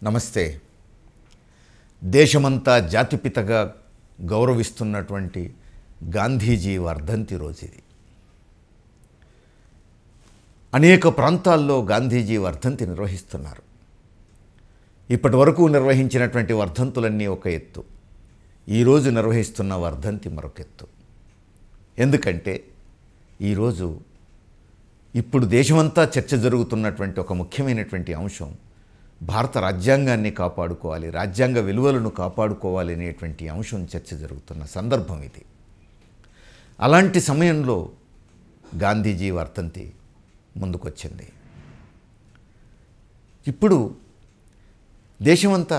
నమస్తే దేశమంతా జాతిపితగా గౌరవిస్తున్నటువంటి గాంధీజీ వర్ధంతి రోజు ఇది అనేక ప్రాంతాల్లో గాంధీజీ వర్ధంతి నిర్వహిస్తున్నారు ఇప్పటి వరకు నిర్వహించినటువంటి వర్ధంతులన్నీ ఒక ఎత్తు ఈరోజు నిర్వహిస్తున్న వర్ధంతి మరొక ఎత్తు ఎందుకంటే ఈరోజు ఇప్పుడు దేశమంతా చర్చ జరుగుతున్నటువంటి ఒక ముఖ్యమైనటువంటి అంశం భారత రాజ్యాంగాన్ని కాపాడుకోవాలి రాజ్యాంగ విలువలను కాపాడుకోవాలి అనేటువంటి అంశం చర్చ జరుగుతున్న సందర్భం ఇది అలాంటి సమయంలో గాంధీజీ వర్ధంతి ముందుకొచ్చింది ఇప్పుడు దేశమంతా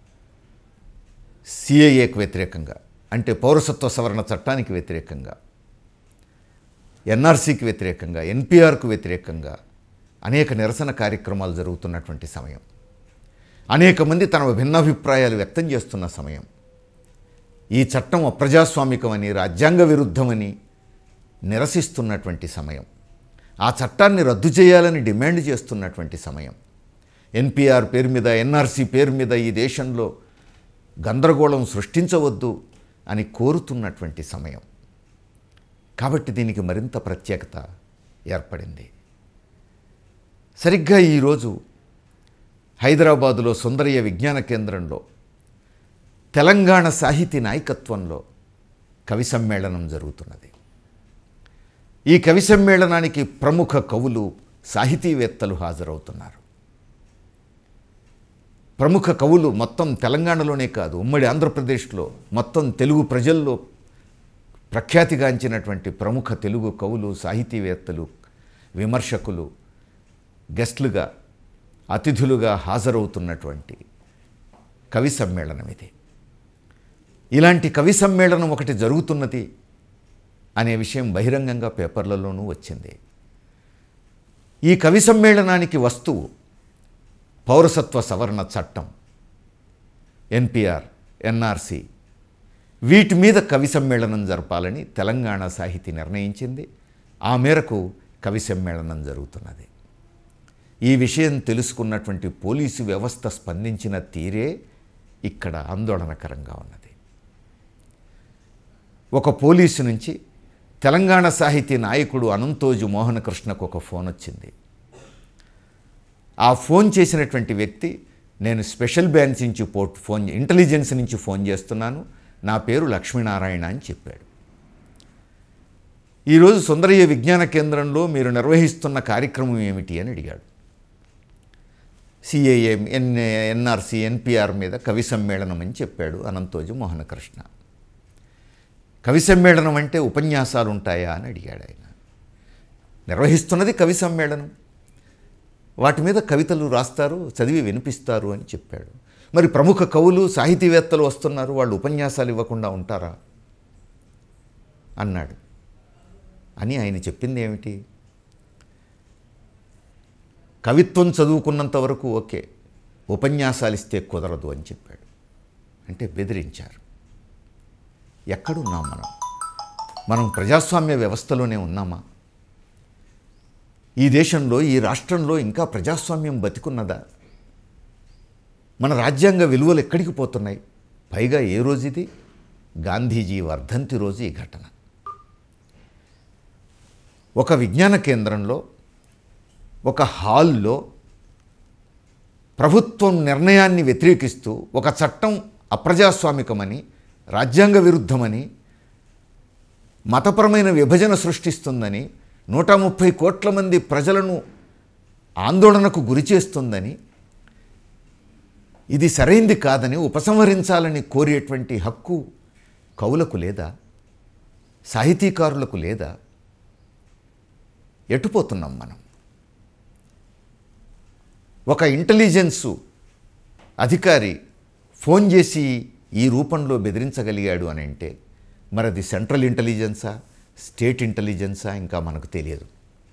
సిఐఏకు వ్యతిరేకంగా అంటే పౌరసత్వ సవరణ చట్టానికి వ్యతిరేకంగా ఎన్ఆర్సీకి వ్యతిరేకంగా ఎన్పిఆర్కు వ్యతిరేకంగా అనేక నిరసన కార్యక్రమాలు జరుగుతున్నటువంటి సమయం అనేక మంది తమ భిన్నాభిప్రాయాలు వ్యక్తం చేస్తున్న సమయం ఈ చట్టం అప్రజాస్వామికమని రాజ్యాంగ విరుద్ధమని నిరసిస్తున్నటువంటి సమయం ఆ చట్టాన్ని రద్దు చేయాలని డిమాండ్ చేస్తున్నటువంటి సమయం ఎన్పిఆర్ పేరు మీద ఎన్ఆర్సీ పేరు మీద ఈ దేశంలో గందరగోళం సృష్టించవద్దు అని కోరుతున్నటువంటి సమయం కాబట్టి దీనికి మరింత ప్రత్యేకత ఏర్పడింది సరిగ్గా ఈరోజు హైదరాబాదులో సుందరయ్య విజ్ఞాన కేంద్రంలో తెలంగాణ సాహితీ నాయకత్వంలో కవి సమ్మేళనం జరుగుతున్నది ఈ కవి సమ్మేళనానికి ప్రముఖ కవులు సాహితీవేత్తలు హాజరవుతున్నారు ప్రముఖ కవులు మొత్తం తెలంగాణలోనే కాదు ఉమ్మడి ఆంధ్రప్రదేశ్లో మొత్తం తెలుగు ప్రజల్లో ప్రఖ్యాతిగాంచినటువంటి ప్రముఖ తెలుగు కవులు సాహితీవేత్తలు విమర్శకులు గెస్ట్లుగా అతిథులుగా హాజరవుతున్నటువంటి కవి సమ్మేళనం ఇది ఇలాంటి కవి సమ్మేళనం ఒకటి జరుగుతున్నది అనే విషయం బహిరంగంగా పేపర్లలోనూ వచ్చింది ఈ కవి సమ్మేళనానికి వస్తువు పౌరసత్వ సవరణ చట్టం ఎన్పిఆర్ ఎన్ఆర్సి వీటి మీద కవి సమ్మేళనం జరపాలని తెలంగాణ సాహితీ నిర్ణయించింది ఆ మేరకు కవి సమ్మేళనం జరుగుతున్నది ఈ విషయం తెలుసుకున్నటువంటి పోలీసు వ్యవస్థ స్పందించిన తీరే ఇక్కడ ఆందోళనకరంగా ఉన్నది ఒక పోలీసు నుంచి తెలంగాణ సాహితీ నాయకుడు అనంతోజు మోహనకృష్ణకు ఒక ఫోన్ వచ్చింది ఆ ఫోన్ చేసినటువంటి వ్యక్తి నేను స్పెషల్ బ్రాంచ్ నుంచి పోర్ట్ ఫోన్ ఇంటెలిజెన్స్ నుంచి ఫోన్ చేస్తున్నాను నా పేరు లక్ష్మీనారాయణ అని చెప్పాడు ఈరోజు సుందరయ్య విజ్ఞాన కేంద్రంలో మీరు నిర్వహిస్తున్న కార్యక్రమం ఏమిటి అని అడిగాడు సిఏఏ ఎన్ ఎన్ఆర్సి ఎన్పిఆర్ మీద కవి సమ్మేళనం అని చెప్పాడు అనంతోజు మోహనకృష్ణ కవి సమ్మేళనం అంటే ఉపన్యాసాలు ఉంటాయా అని అడిగాడు ఆయన నిర్వహిస్తున్నది కవి సమ్మేళనం వాటి మీద కవితలు రాస్తారు చదివి వినిపిస్తారు అని చెప్పాడు మరి ప్రముఖ కవులు సాహితీవేత్తలు వస్తున్నారు వాళ్ళు ఉపన్యాసాలు ఇవ్వకుండా ఉంటారా అన్నాడు అని ఆయన చెప్పింది ఏమిటి కవిత్వం చదువుకున్నంత వరకు ఓకే ఉపన్యాసాలు ఇస్తే కుదరదు అని చెప్పాడు అంటే బెదిరించారు ఎక్కడున్నాం మనం మనం ప్రజాస్వామ్య వ్యవస్థలోనే ఉన్నామా ఈ దేశంలో ఈ రాష్ట్రంలో ఇంకా ప్రజాస్వామ్యం బతికున్నదా మన రాజ్యాంగ విలువలు ఎక్కడికి పోతున్నాయి పైగా ఏ రోజు ఇది గాంధీజీ వర్ధంతి రోజు ఈ ఘటన ఒక విజ్ఞాన కేంద్రంలో ఒక హాల్లో ప్రభుత్వం నిర్ణయాన్ని వ్యతిరేకిస్తూ ఒక చట్టం అప్రజాస్వామికమని రాజ్యాంగ విరుద్ధమని మతపరమైన విభజన సృష్టిస్తుందని నూట ముప్పై కోట్ల మంది ప్రజలను ఆందోళనకు గురి చేస్తుందని ఇది సరైంది కాదని ఉపసంహరించాలని కోరేటువంటి హక్కు కవులకు లేదా సాహితీకారులకు లేదా ఎటుపోతున్నాం మనం ఒక ఇంటెలిజెన్సు అధికారి ఫోన్ చేసి ఈ రూపంలో బెదిరించగలిగాడు అని అంటే మరి అది సెంట్రల్ ఇంటెలిజెన్సా స్టేట్ ఇంటెలిజెన్సా ఇంకా మనకు తెలియదు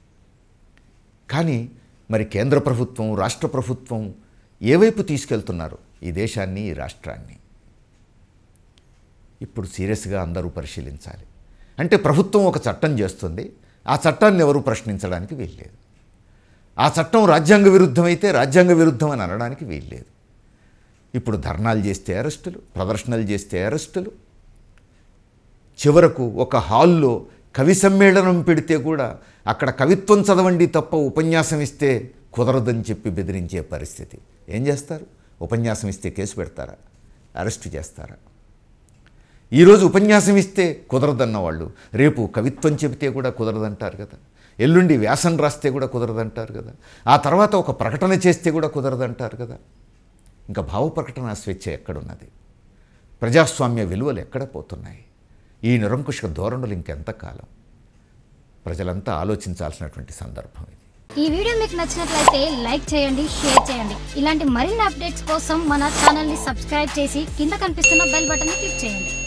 కానీ మరి కేంద్ర ప్రభుత్వం రాష్ట్ర ప్రభుత్వం ఏ వైపు తీసుకెళ్తున్నారు ఈ దేశాన్ని ఈ రాష్ట్రాన్ని ఇప్పుడు సీరియస్గా అందరూ పరిశీలించాలి అంటే ప్రభుత్వం ఒక చట్టం చేస్తుంది ఆ చట్టాన్ని ఎవరు ప్రశ్నించడానికి వీల్లేదు ఆ చట్టం రాజ్యాంగ విరుద్ధమైతే రాజ్యాంగ విరుద్ధం అని అనడానికి వీల్లేదు ఇప్పుడు ధర్నాలు చేస్తే అరెస్టులు ప్రదర్శనలు చేస్తే అరెస్టులు చివరకు ఒక హాల్లో కవి సమ్మేళనం పెడితే కూడా అక్కడ కవిత్వం చదవండి తప్ప ఉపన్యాసం ఇస్తే కుదరదని చెప్పి బెదిరించే పరిస్థితి ఏం చేస్తారు ఉపన్యాసం ఇస్తే కేసు పెడతారా అరెస్ట్ చేస్తారా ఈరోజు ఉపన్యాసం ఇస్తే కుదరదన్న వాళ్ళు రేపు కవిత్వం చెబితే కూడా కుదరదంటారు కదా ఎల్లుండి వ్యాసం రాస్తే కూడా కుదరదంటారు కదా ఆ తర్వాత ఒక ప్రకటన చేస్తే కూడా కుదరదంటారు కదా ఇంకా భావ ప్రకటన స్వేచ్ఛ ఎక్కడున్నది ప్రజాస్వామ్య విలువలు ఎక్కడ పోతున్నాయి ఈ నిరంకుశ ధోరణులు ఇంకెంతకాలం ప్రజలంతా ఆలోచించాల్సినటువంటి సందర్భం ఇది ఈ వీడియో మీకు నచ్చినట్లయితే లైక్ చేయండి షేర్ చేయండి ఇలాంటి మరిన్ని అప్డేట్స్ కోసం మన ఛానల్ని సబ్స్క్రైబ్ చేసి కింద కనిపిస్తున్న బెల్ బటన్ని క్లిక్ చేయండి